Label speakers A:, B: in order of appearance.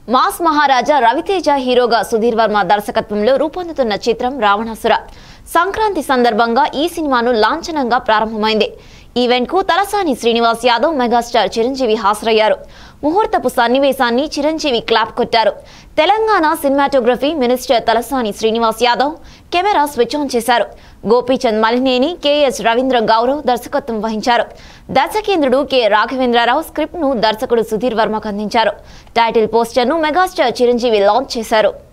A: mass మహారాజా రవితేజ హీరోగా సుధీర్ వర్మ దర్శకత్వంలో రూపొందుతున్న చిత్రం రావణాసుర సంక్రాంతి సందర్భంగా ఈ సినిమాను లాంఛనంగా ప్రారంభమైంది ఈవెంట్ కు తలసాని శ్రీనివాస్ యాదవ్ మెగాస్టార్ చిరంజీవి హాజరయ్యారు ముహూర్తపు సన్నివేశాన్ని చిరంజీవి క్లాప్ కొట్టారు Telangana cinematography minister Talasani Srinivas Yadav camera switch on చేశారు గోపీచంద్ మలినేని కెఎస్ రవీంద్ర గౌరవ్ దర్శకత్వం వహించారు దర్శకేంద్రుడు కె రాఘవేంద్రరావు స్క్రిప్ట్ ను దర్శకుడు సుధీర్ వర్మకు అందించారు టైటిల్ పోస్టర్ ను మెగాస్టార్ చిరంజీవి లాంచ్ చేశారు